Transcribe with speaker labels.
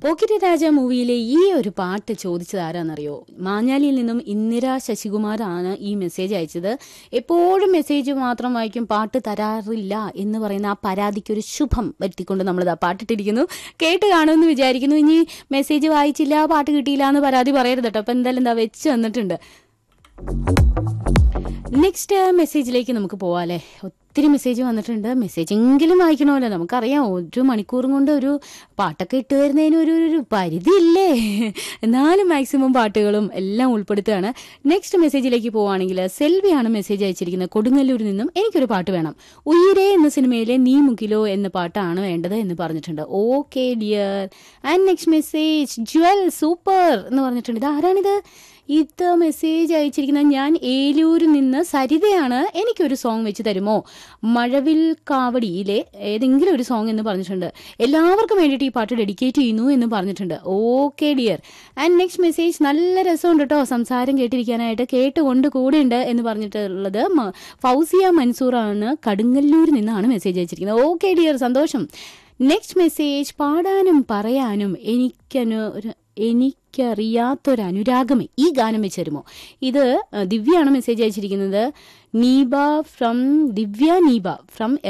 Speaker 1: പോക്കിരി രാജ മൂവിയിലെ ഈ ഒരു പാട്ട് ചോദിച്ചത് ആരാന്നറിയോ മാഞ്ഞാലിയിൽ നിന്നും ഇന്ദിര ശശികുമാറാണ് ഈ മെസ്സേജ് അയച്ചത് എപ്പോഴും മെസ്സേജ് മാത്രം വായിക്കും പാട്ട് തരാറില്ല എന്ന് പറയുന്ന ആ പരാതിക്ക് ഒരു ശുഭം വരുത്തിക്കൊണ്ട് നമ്മളിത് ആ പാട്ടിട്ടിരിക്കുന്നു കേട്ട് കാണുമെന്ന് വിചാരിക്കുന്നു ഇനി മെസ്സേജ് വായിച്ചില്ല പാട്ട് കിട്ടിയില്ല എന്ന് പരാതി പറയരുത് കേട്ടോ അപ്പൊ എന്തായാലും എന്താ വെച്ച് തന്നിട്ടുണ്ട് നെക്സ്റ്റ് മെസ്സേജിലേക്ക് നമുക്ക് പോവാല്ലേ ഒത്തിരി മെസ്സേജ് വന്നിട്ടുണ്ട് മെസ്സേജ് എങ്കിലും വായിക്കണമല്ലോ നമുക്കറിയാം ഒരു മണിക്കൂറും കൊണ്ട് ഒരു പാട്ടൊക്കെ ഇട്ട് വരുന്നതിന് ഒരു ഒരു പരിധി ഇല്ലേ എന്നാലും മാക്സിമം പാട്ടുകളും എല്ലാം ഉൾപ്പെടുത്തുകയാണ് നെക്സ്റ്റ് മെസ്സേജിലേക്ക് പോവുകയാണെങ്കിൽ സെൽവിയാണ് മെസ്സേജ് അയച്ചിരിക്കുന്നത് കൊടുങ്ങല്ലൂരിൽ നിന്നും എനിക്കൊരു പാട്ട് വേണം ഉയരേ എന്ന സിനിമയിലെ നീ മുക്കിലോ എന്ന പാട്ടാണ് വേണ്ടത് എന്ന് പറഞ്ഞിട്ടുണ്ട് okay dear and next message Jewel super എന്ന് പറഞ്ഞിട്ടുണ്ട് ഇത് ആരാണിത് ഇത് മെസ്സേജ് അയച്ചിരിക്കുന്നത് ഞാൻ ഏലൂരിൽ നിന്ന് സരിതയാണ് എനിക്കൊരു സോങ് വെച്ച് തരുമോ മഴവിൽ കാവടിയിലെ ഏതെങ്കിലും ഒരു സോങ് എന്ന് പറഞ്ഞിട്ടുണ്ട് എല്ലാവർക്കും വേണ്ടിയിട്ട് ഈ പാട്ട് ഡെഡിക്കേറ്റ് ചെയ്യുന്നു എന്ന് പറഞ്ഞിട്ടുണ്ട് okay dear and next message നല്ല രസമുണ്ട് കേട്ടോ സംസാരം കേട്ടിരിക്കാനായിട്ട് കേട്ടുകൊണ്ട് കൂടെയുണ്ട് എന്ന് പറഞ്ഞിട്ടുള്ളത് മ- ഫൗസിയ മൻസൂറാണ് കടുങ്ങല്ലൂരിൽ നിന്നാണ് മെസ്സേജ് അയച്ചിരിക്കുന്നത് ഓക്കെ ഡിയർ സന്തോഷം നെക്സ്റ്റ് മെസ്സേജ് പാടാനും പറയാനും എനിക്കനു ഒരു എനിക്കറിയാത്തൊരു അനുരാഗമേ ഈ ഗാനം വെച്ച് തരുമോ ഇത് അഹ്, ദിവ്യയാണ് മെസ്സേജ് അയച്ചിരിക്കുന്നത് നീബ ഫ്രം ദിവ്യ നീബ ഫ്രം